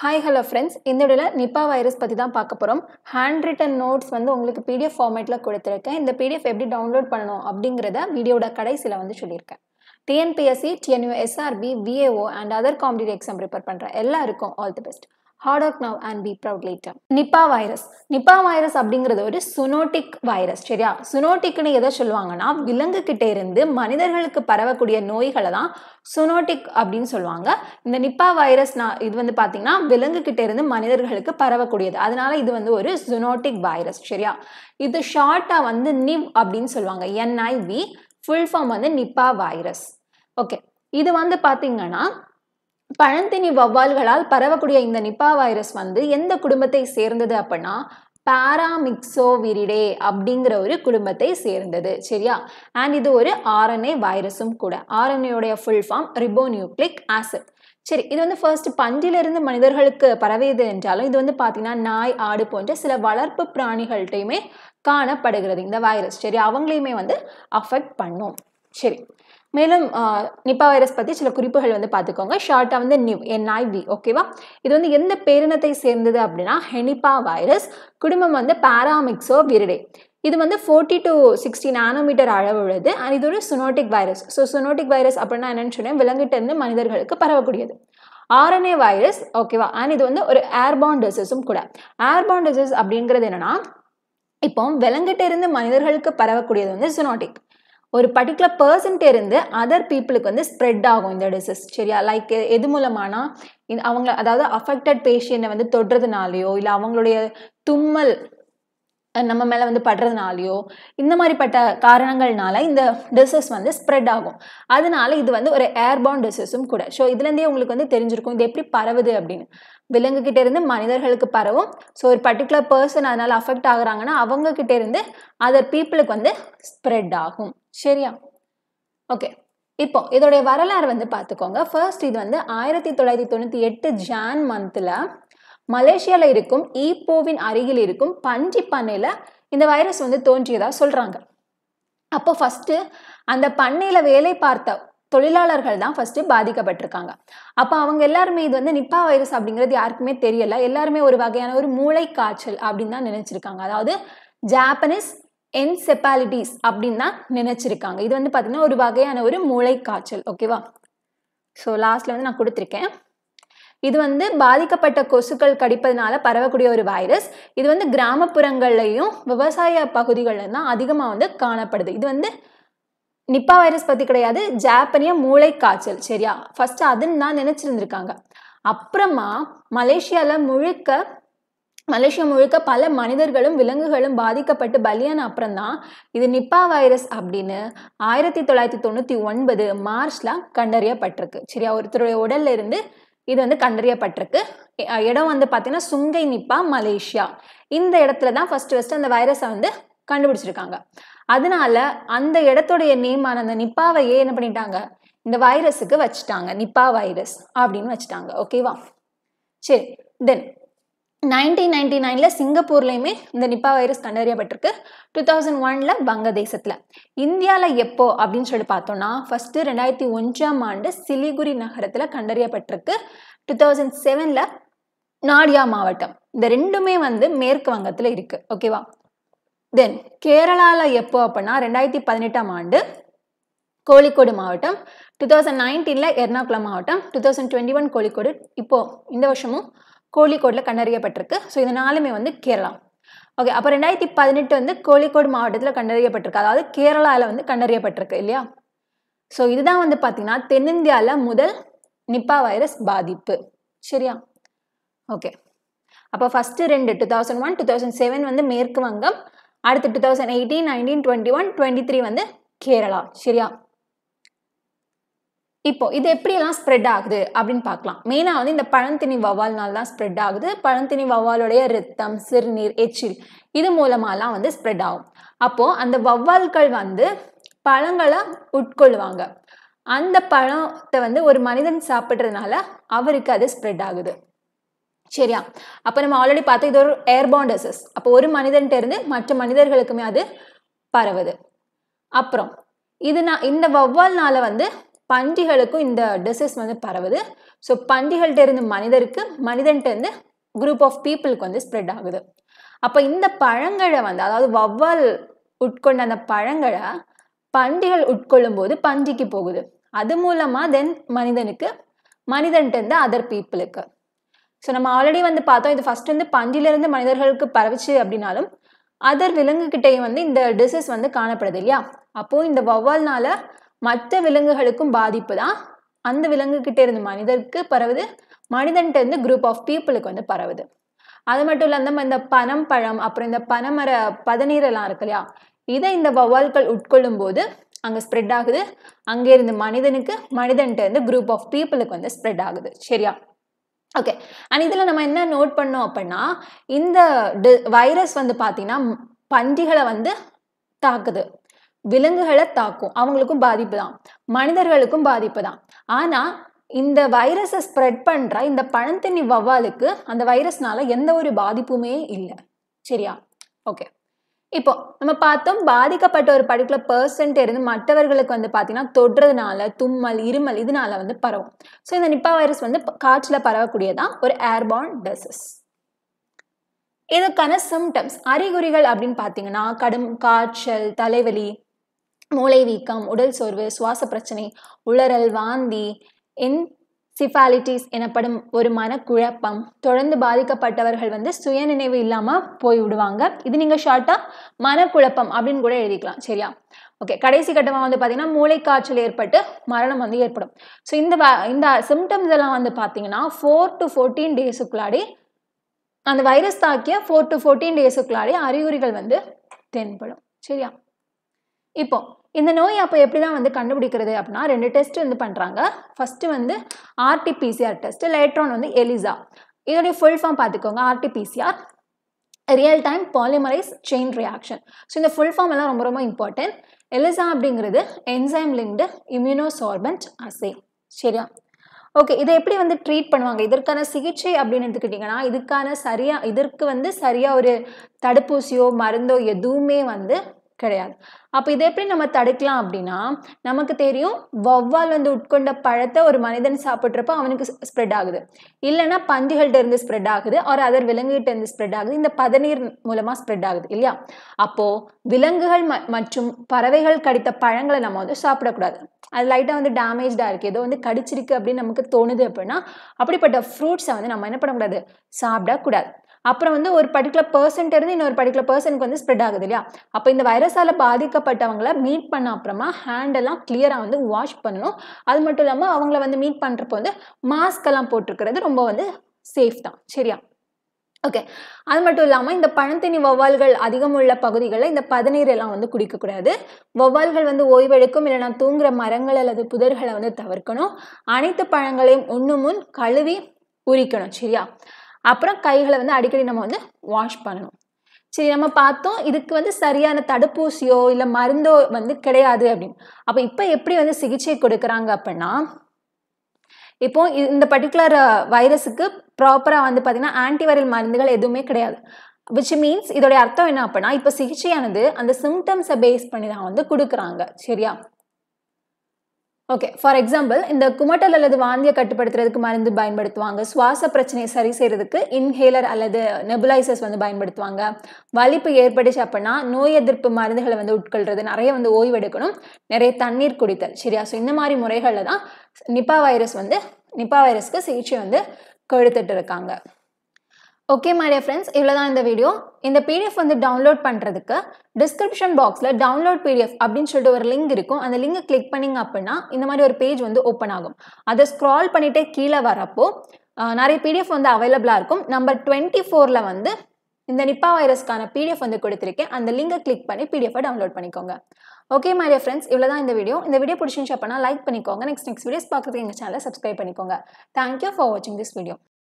hi hello friends இந்த வீடியோவில் நிப்பா virus பற்றி தான் பார்க்க போகிறோம் ஹேண்ட் ரிட்டன் நோட்ஸ் வந்து உங்களுக்கு பிடிஎஃப் ஃபார்மேட்டில் கொடுத்துருக்கேன் இந்த பிடிஎஃப் எப்படி டவுன்லோட் பண்ணணும் அப்படிங்கிறத வீடியோட கடைசியில் வந்து சொல்லியிருக்கேன் TNPSC TNUSRB VAO and other competitive exam prepare பண்ணுற எல்லாருக்கும் all the best hard work now and be proud later Nipah virus Nipah virus அப்படிங்கிறது ஒரு சுனோட்டிக் வைரஸ் சரியா சுனோட்டிக்னு எதை சொல்லுவாங்கன்னா விலங்கு கிட்ட இருந்து மனிதர்களுக்கு பரவக்கூடிய நோய்களை தான் சுனோட்டிக் அப்படின்னு சொல்லுவாங்க இந்த நிப்பா வைரஸ் நான் இது வந்து பார்த்தீங்கன்னா விலங்கு கிட்ட இருந்து மனிதர்களுக்கு பரவக்கூடியது அதனால இது வந்து ஒரு சுனோட்டிக் வைரஸ் சரியா இது ஷார்ட்டாக வந்து நிவ் அப்படின்னு சொல்லுவாங்க என்ஐவி ஃபுல் ஃபார்ம் வந்து நிப்பா வைரஸ் ஓகே இது வந்து பார்த்தீங்கன்னா பழந்தினி வவ்வால்களால் பரவக்கூடிய இந்த நிப்பா வைரஸ் வந்து எந்த குடும்பத்தை சேர்ந்தது அப்படின்னா பாராமிக்சோவிரிடே அப்படிங்கிற ஒரு குடும்பத்தை சேர்ந்தது சரியா அண்ட் இது ஒரு ஆர்என்ஏ வைரஸும் கூட ஆர்என்ஏடைய ஃபுல் ஃபார்ம் ரிபோநியூக்ளிக் ஆசிட் சரி இது வந்து ஃபர்ஸ்ட் பஞ்சிலிருந்து மனிதர்களுக்கு பரவியது என்றாலும் இது வந்து பார்த்தீங்கன்னா நாய் ஆடு போன்ற சில வளர்ப்பு பிராணிகள்கிட்டையுமே காணப்படுகிறது இந்த வைரஸ் சரி அவங்களையுமே வந்து அஃபெக்ட் பண்ணும் சரி மேலும் நிப்பா வைரஸ் பற்றி சில குறிப்புகள் வந்து பார்த்துக்கோங்க ஷார்ட்டாக வந்து நிவ் என்ஐவி ஓகேவா இது வந்து எந்த பேரினத்தை சேர்ந்தது அப்படின்னா ஹெனிப்பா வைரஸ் குடும்பம் வந்து பாராமிக்ஸோ விரிடே இது வந்து ஃபோர்ட்டி டு சிக்ஸ்டி நானோமீட்டர் அளவு உள்ளது அண்ட் இது ஒரு zoonotic virus so zoonotic virus அப்படின்னா என்னன்னு சொன்னேன் விலங்கிட்டிருந்து மனிதர்களுக்கு பரவக்கூடியது ஆர்என்ஏ வைரஸ் ஓகேவா அண்ட் இது வந்து ஒரு ஏர்பான் டிசீஸும் கூட ஏர்பான் டிசீஸ் அப்படிங்கிறது என்னன்னா இப்போ விலங்கிட்ட இருந்து மனிதர்களுக்கு பரவக்கூடியது வந்து சுனோட்டிக் ஒரு பர்டிகுலர் பர்சன்ட் இருந்து அதர் பீப்புளுக்கு வந்து ஸ்ப்ரெட் ஆகும் இந்த டிசீஸ் சரியா லைக் எது மூலமானா அவங்க அதாவது அஃபெக்டட் பேஷண்ட்டை வந்து தொடுறதுனாலையோ இல்லை அவங்களுடைய தும்மல் நம்ம மேலே வந்து படுறதுனாலையோ இந்த மாதிரிப்பட்ட காரணங்கள்னால இந்த டிசீஸ் வந்து ஸ்ப்ரெட் ஆகும் அதனால இது வந்து ஒரு ஏர்பான் டிசீஸும் கூட ஸோ இதுலேருந்தே உங்களுக்கு வந்து தெரிஞ்சிருக்கும் இது எப்படி பரவுது அப்படின்னு விலங்குகிட்ட இருந்து மனிதர்களுக்கு பரவும் ஸோ ஒரு பர்டிகுலர் பர்சன் அதனால் அஃபெக்ட் ஆகுறாங்கன்னா அவங்க கிட்ட இருந்து அதர் பீப்புளுக்கு வந்து ஸ்ப்ரெட் ஆகும் சரியா ஓகே இப்போ இதோடைய வரலாறு வந்து பார்த்துக்கோங்க ஃபர்ஸ்ட் இது வந்து ஆயிரத்தி தொள்ளாயிரத்தி தொண்ணூற்றி எட்டு ஜான் மந்தில் மலேசியாவில் இருக்கும் ஈப்போவின் அருகில் இருக்கும் பஞ்சி பண்ணையில் இந்த வைரஸ் வந்து தோன்றியதா சொல்கிறாங்க அப்போ ஃபஸ்ட்டு அந்த பண்ணையில் வேலை பார்த்த தொழிலாளர்கள் தான் ஃபஸ்ட்டு பாதிக்கப்பட்டிருக்காங்க அப்போ அவங்க எல்லாருமே இது வந்து நிப்பா வைரஸ் அப்படிங்கிறது யாருக்குமே தெரியல எல்லாருமே ஒரு வகையான ஒரு மூளை காய்ச்சல் அப்படின்னு தான் நினைச்சிருக்காங்க அதாவது ஜாப்பனீஸ் என்செப்பாலிட்டிஸ் அப்படின்னு தான் நினைச்சிருக்காங்க இது வந்து பார்த்தீங்கன்னா ஒரு வகையான ஒரு மூளை காய்ச்சல் ஓகேவா ஸோ லாஸ்ட்ல வந்து நான் கொடுத்துருக்கேன் இது வந்து பாதிக்கப்பட்ட கொசுக்கள் கடிப்பதனால பரவக்கூடிய ஒரு வைரஸ் இது வந்து கிராமப்புறங்கள்லையும் விவசாய பகுதிகளில் தான் அதிகமாக வந்து காணப்படுது இது வந்து நிப்பா வைரஸ் பற்றி கிடையாது ஜாப்பனிய மூளை காய்ச்சல் சரியா ஃபர்ஸ்ட் அதுன்னு தான் நினச்சிருந்துருக்காங்க அப்புறமா மலேசியாவில் முழுக்க மலேசியா முழுக்க பல மனிதர்களும் விலங்குகளும் பாதிக்கப்பட்டு பலியான அப்புறம் தான் இது நிப்பா வைரஸ் அப்படின்னு ஆயிரத்தி தொள்ளாயிரத்தி தொண்ணூற்றி ஒன்பது மார்ச்ல கண்டறியப்பட்டிருக்கு சரியா ஒருத்தருடைய உடல்ல இருந்து இது வந்து கண்டறியப்பட்டிருக்கு இடம் வந்து பார்த்தீங்கன்னா சுங்கை நிப்பா மலேசியா இந்த இடத்துல தான் ஃபர்ஸ்ட் ஃபர்ஸ்ட் அந்த வைரஸை வந்து கண்டுபிடிச்சிருக்காங்க அதனால அந்த இடத்துடைய நேமான அந்த நிப்பாவையே என்ன பண்ணிட்டாங்க இந்த வைரஸுக்கு வச்சுட்டாங்க நிப்பா வைரஸ் அப்படின்னு வச்சுட்டாங்க ஓகேவா சரி தென் நைன்டீன் நைன்டி நைனில் சிங்கப்பூர்லேயுமே இந்த நிப்பா வைரஸ் கண்டறியப்பட்டிருக்கு டூ தௌசண்ட் ஒனில் வங்கதேசத்தில் இந்தியாவில் எப்போ அப்படின்னு சொல்லி பார்த்தோம்னா ஃபஸ்ட்டு ரெண்டாயிரத்தி ஒன்றாம் ஆண்டு சிலிகுரி நகரத்தில் கண்டறியப்பட்டிருக்கு டூ தௌசண்ட் செவனில் நாடியா மாவட்டம் இந்த ரெண்டுமே வந்து மேற்கு வங்கத்தில் இருக்குது ஓகேவா தென் கேரளாவில் எப்போ அப்படின்னா ரெண்டாயிரத்தி பதினெட்டாம் ஆண்டு கோழிக்கோடு மாவட்டம் டூ தௌசண்ட் நைன்டீனில் எர்ணாகுளம் மாவட்டம் two thousand twenty one Kozhikode இப்போது இந்த வருஷமும் கோழிக்கோடில் கண்டறியப்பட்டிருக்கு ஸோ இது நாலுமே வந்து கேரளா ஓகே அப்போ ரெண்டாயிரத்தி பதினெட்டு வந்து கோழிக்கோடு மாவட்டத்தில் கண்டறியப்பட்டிருக்கு அதாவது கேரளாவில் வந்து கண்டறியப்பட்டிருக்கு இல்லையா ஸோ இதுதான் வந்து பார்த்தீங்கன்னா தென்னிந்தியாவில் முதல் நிப்பா வைரஸ் பாதிப்பு சரியா ஓகே அப்போ ஃபஸ்ட்டு ரெண்டு two thousand one two thousand seven வந்து மேற்கு வங்கம் அடுத்து two thousand eighteen nineteen twenty one twenty three வந்து கேரளா சரியா இப்போ இது எப்படியெல்லாம் ஸ்ப்ரெட் ஆகுது அப்படின்னு பார்க்கலாம் மெயினாக வந்து இந்த பழந்தினி வவால்னால தான் ஸ்ப்ரெட் ஆகுது பழந்தினி வவாலுடைய ரத்தம் சிறுநீர் எச்சில் இது மூலமாலாம் வந்து ஸ்ப்ரெட் ஆகும் அப்போது அந்த வவ்வால்கள் வந்து பழங்களை உட்கொள்வாங்க அந்த பழத்தை வந்து ஒரு மனிதன் சாப்பிட்றதுனால அவருக்கு அது ஸ்ப்ரெட் ஆகுது சரியா அப்போ நம்ம ஆல்ரெடி பார்த்தோம் இது ஒரு ஏர்பான் டிசஸ் அப்போ ஒரு மனிதன்ட்ட இருந்து மற்ற மனிதர்களுக்குமே அது பரவுது அப்புறம் இது நான் இந்த வவ்வால்னால வந்து பன்றிகளுக்கும் இந்த டிசீஸ் வந்து பரவுது ஸோ பண்டிகள்கிட்ட இருந்து மனிதருக்கு மனிதன்கிட்ட இருந்து குரூப் ஆஃப் பீப்புளுக்கு வந்து ஸ்ப்ரெட் ஆகுது அப்போ இந்த பழங்களை வந்து அதாவது வவ்வால் உட்கொண்ட அந்த பழங்களை பண்டிகள் உட்கொள்ளும் போது பன்றிக்கு போகுது அது மூலமாக தென் மனிதனுக்கு மனிதன்ட்டு இருந்து அதர் பீப்புளுக்கு ஸோ நம்ம ஆல்ரெடி வந்து பார்த்தோம் இது ஃபர்ஸ்ட் வந்து பன்றிலிருந்து மனிதர்களுக்கு பரவிச்சு அப்படின்னாலும் அதர் விலங்குகிட்டையும் வந்து இந்த டிசீஸ் வந்து காணப்படுது இல்லையா அப்போது இந்த வௌவால்னால மற்ற விலங்குகளுக்கும் பாதிப்பு தான் அந்த விலங்குகிட்ட இருந்து மனிதருக்கு பரவுது மனிதன்ட்ட இருந்து குரூப் ஆஃப் பீப்புளுக்கு வந்து பரவுது அது மட்டும் இல்லாம இந்த பனம் பழம் அப்புறம் இந்த பனைமர பதநீரெல்லாம் இருக்கு இல்லையா இதை இந்த வௌவால்கள் உட்கொள்ளும் போது அங்கே ஸ்ப்ரெட் ஆகுது அங்கே இருந்து மனிதனுக்கு மனிதன்ட்ட இருந்து குரூப் ஆஃப் பீப்புளுக்கு வந்து ஸ்ப்ரெட் ஆகுது சரியா ஓகே அண்ட் இதில் நம்ம என்ன நோட் பண்ணோம் அப்படின்னா இந்த வைரஸ் வந்து பார்த்தீங்கன்னா பன்றிகளை வந்து தாக்குது விலங்குகளை தாக்கும் அவங்களுக்கும் பாதிப்பு தான் மனிதர்களுக்கும் பாதிப்பு தான் ஆனால் இந்த வைரஸை ஸ்ப்ரெட் பண்ணுற இந்த பழந்தண்ணி வவ்வாலுக்கு அந்த வைரஸ்னால எந்த ஒரு பாதிப்புமே இல்லை சரியா ஓகே இப்போ நம்ம பார்த்தோம் பாதிக்கப்பட்ட ஒரு பர்டிகுலர் பர்சன்ட் இருந்து மற்றவர்களுக்கு வந்து பார்த்தீங்கன்னா தொடுறதுனால தும்மல் இருமல் இதனால வந்து பரவும் ஸோ இந்த நிப்பா வைரஸ் வந்து காற்றில் பரவக்கூடியதான் ஒரு ஏர்பார்ன் டிசீஸ் இதுக்கான சிம்டம்ஸ் அறிகுறிகள் அப்படின்னு பார்த்தீங்கன்னா கடும் காய்ச்சல் தலைவலி மூளை வீக்கம் உடல் சோர்வு சுவாச பிரச்சனை உளறல் வாந்தி என்சிஃபாலிட்டிஸ் எனப்படும் ஒரு மனக்குழப்பம் தொடர்ந்து பாதிக்கப்பட்டவர்கள் வந்து சுயநினைவு இல்லாமல் போய் விடுவாங்க இது நீங்கள் ஷார்ட்டாக மனக்குழப்பம் அப்படின்னு கூட எழுதிக்கலாம் சரியா ஓகே கடைசி கட்டமாக வந்து பார்த்தீங்கன்னா மூளைக்காய்ச்சல் ஏற்பட்டு மரணம் வந்து ஏற்படும் ஸோ இந்த இந்த சிம்டம்ஸ் எல்லாம் வந்து பார்த்தீங்கன்னா ஃபோர் டு ஃபோர்டீன் டேஸுக்குள்ளாடி அந்த வைரஸ் தாக்கிய ஃபோர் டு ஃபோர்டீன் டேஸுக்குள்ளாடி அறிகுறிகள் வந்து தென்படும் சரியா இப்போ இந்த நோய் அப்போ எப்படி தான் வந்து கண்டுபிடிக்கிறது அப்படின்னா ரெண்டு டெஸ்ட் வந்து பண்ணுறாங்க ஃபஸ்ட்டு வந்து ஆர்டிபிசிஆர் டெஸ்ட் லேட்ரான் வந்து எலிசா இதோடைய ஃபுல் ஃபார்ம் பார்த்துக்கோங்க RTPCR real time polymerase chain reaction so இந்த ஃபுல் ஃபார்ம் எல்லாம் ரொம்ப ரொம்ப இம்பார்ட்டன்ட் எலிசா அப்படிங்கிறது என்சைம் லிங்க்டு இம்யூனோசார்பன்ட் அசே சரியா ஓகே இதை எப்படி வந்து ட்ரீட் பண்ணுவாங்க இதற்கான சிகிச்சை அப்படின்னு எடுத்துக்கிட்டிங்கன்னா இதுக்கான சரியாக இதற்கு வந்து சரியாக ஒரு தடுப்பூசியோ மருந்தோ எதுவுமே வந்து கிடையாது அப்போ இதை எப்படி நம்ம தடுக்கலாம் அப்படின்னா நமக்கு தெரியும் வௌவால் வந்து உட்கொண்ட பழத்தை ஒரு மனிதன் சாப்பிட்றப்ப அவனுக்கு ஸ்ப்ரெட் ஆகுது இல்லைன்னா பன்றிகள்கிட்ட இருந்து ஸ்ப்ரெட் ஆகுது ஒரு அதர் விலங்குகிட்ட இருந்து ஸ்ப்ரெட் ஆகுது இந்த பதநீர் மூலமாக ஸ்ப்ரெட் ஆகுது இல்லையா அப்போது விலங்குகள் ம மற்றும் பறவைகள் கடித்த பழங்களை நம்ம வந்து சாப்பிடக்கூடாது அது லைட்டாக வந்து டேமேஜ்டாக இருக்குது ஏதோ வந்து கடிச்சிருக்கு அப்படின்னு நமக்கு தோணுது அப்படின்னா அப்படிப்பட்ட ஃப்ரூட்ஸை வந்து நம்ம என்ன பண்ணக்கூடாது சாப்பிடக்கூடாது அப்புறம் வந்து ஒரு பர்டிகுலர் பர்சன்ட் இருந்து இன்னொரு பர்டிகுலர் பர்சனுக்கு வந்து ஸ்ப்ரெட் ஆகுது இல்லையா அப்போ இந்த வைரஸால் பாதிக்கப்பட்டவங்கள மீட் பண்ண அப்புறமா ஹேண்டெல்லாம் கிளியராக வந்து வாஷ் பண்ணணும் அது மட்டும் இல்லாமல் அவங்கள வந்து மீட் பண்ணுறப்போ வந்து மாஸ்க் எல்லாம் போட்டிருக்கிறது ரொம்ப வந்து சேஃப் தான் சரியா ஓகே அது மட்டும் இல்லாமல் இந்த பழந்தினி வௌவால்கள் அதிகம் உள்ள பகுதிகளில் இந்த பதநீர் எல்லாம் வந்து குடிக்கக்கூடாது வௌவால்கள் வந்து ஓய்வெடுக்கும் இல்லைனா தூங்குற மரங்கள் அல்லது புதர்களை வந்து தவிர்க்கணும் அனைத்து பழங்களையும் உண்ணு முன் கழுவி உரிக்கணும் சரியா அப்புறம் கைகளை வந்து அடிக்கடி நம்ம வந்து வாஷ் பண்ணணும் சரி நம்ம பார்த்தோம் இதுக்கு வந்து சரியான தடுப்பூசியோ இல்லை மருந்தோ வந்து கிடையாது அப்படின்னு அப்போ இப்போ எப்படி வந்து சிகிச்சை கொடுக்குறாங்க அப்படின்னா இப்போ இந்த பர்டிகுலர் வைரஸுக்கு ப்ராப்பராக வந்து பார்த்தீங்கன்னா ஆன்டிவைரல் மருந்துகள் எதுவுமே கிடையாது விச் மீன்ஸ் இதோடைய அர்த்தம் என்ன அப்படின்னா இப்போ சிகிச்சையானது அந்த சிம்டம்ஸை பேஸ் பண்ணி தான் வந்து கொடுக்குறாங்க சரியா ஓகே ஃபார் எக்ஸாம்பிள் இந்த குமட்டல் அல்லது வாந்தியை கட்டுப்படுத்துறதுக்கு மருந்து பயன்படுத்துவாங்க சுவாச பிரச்சனையை சரி செய்யறதுக்கு இன்ஹேலர் அல்லது நெபுலைசர்ஸ் வந்து பயன்படுத்துவாங்க வலிப்பு ஏற்பட்டுச்சு அப்படின்னா நோய் எதிர்ப்பு மருந்துகளை வந்து உட்கொள்றது நிறைய வந்து ஓய்வெடுக்கணும் நிறைய தண்ணீர் குடித்தல் சரியா ஸோ இந்த மாதிரி முறைகளில் தான் நிப்பா வைரஸ் வந்து நிப்பா வைரஸ்க்கு சிகிச்சை வந்து கொடுத்துட்டு இருக்காங்க ஓகே மாரியா ஃப்ரெண்ட்ஸ் இவ்வளோ தான் இந்த வீடியோ இந்த பிடிஎஃப் வந்து டவுன்லோட் பண்ணுறதுக்கு டிஸ்கிரிப்ஷன் பாக்ஸில் டவுன்லோட் பிடிஎஃப் அப்படின்னு சொல்லிட்டு ஒரு லிங்க் இருக்கும் அந்த லிங்கை கிளிக் பண்ணிங்க அப்படின்னா இந்த மாதிரி ஒரு பேஜ் வந்து ஓப்பன் ஆகும் அதை ஸ்க்ரால் பண்ணிகிட்டே கீழே வரப்போ நிறைய பிடிஎஃப் வந்து அவைலபிளாக இருக்கும் நம்பர் டுவெண்ட்டி ஃபோரில் வந்து இந்த நிப்பா வைரஸ்க்கான பிடிஎஃப் வந்து கொடுத்துருக்கேன் அந்த லிங்கை கிளிக் பண்ணி பிடிஎஃபை டவுன்லோட் பண்ணிக்கோங்க ஓகே மாரியா ஃப்ரெண்ட்ஸ் இவ்வளோ தான் இந்த வீடியோ இந்த வீடியோ பிடிச்சிருந்துச்சு அப்படின்னா லைக் பண்ணிக்கோங்க நெக்ஸ்ட் நெக்ஸ்ட் வீடியோஸ் பார்க்குறதுக்கு எங்கள் சேனலை சப்ஸ்கிரைப் பண்ணிக்கோங்க தேங்க்யூ ஃபார் வாட்சிங் திஸ் வீடியோ